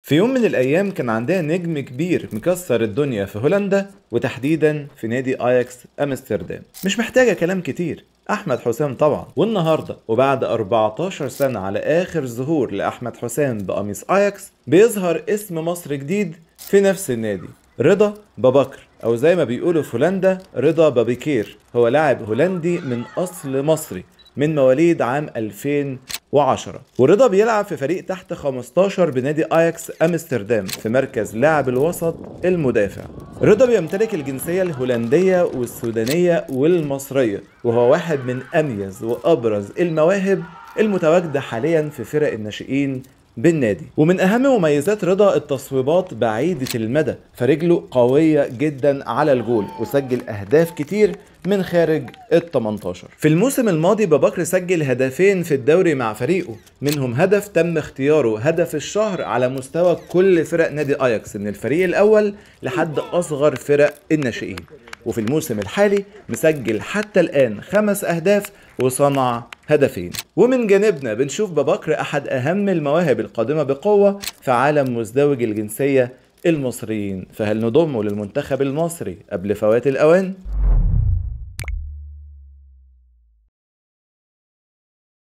في يوم من الأيام كان عندنا نجم كبير مكسر الدنيا في هولندا وتحديدا في نادي أياكس أمستردام مش محتاجة كلام كتير أحمد حسام طبعا والنهاردة وبعد 14 سنة على آخر ظهور لأحمد حسام بقميص أياكس بيظهر اسم مصر جديد في نفس النادي رضا بابكر أو زي ما بيقولوا في هولندا رضا بابيكير هو لاعب هولندي من أصل مصري من مواليد عام 2010 ورضا بيلعب في فريق تحت 15 بنادي اياكس امستردام في مركز لاعب الوسط المدافع رضا بيمتلك الجنسية الهولندية والسودانية والمصرية وهو واحد من أميز وأبرز المواهب المتواجدة حاليا في فرق الناشئين بالنادي ومن اهم مميزات رضا التصويبات بعيدة المدى فرجله قوية جدا على الجول وسجل اهداف كتير من خارج ال 18 في الموسم الماضي بابكر سجل هدفين في الدوري مع فريقه منهم هدف تم اختياره هدف الشهر على مستوى كل فرق نادي اياكس من الفريق الاول لحد اصغر فرق الناشئين وفي الموسم الحالي مسجل حتى الان خمس اهداف وصنع هدفين ومن جانبنا بنشوف ببكر احد اهم المواهب القادمه بقوه في عالم مزدوج الجنسيه المصريين فهل نضمه للمنتخب المصري قبل فوات الاوان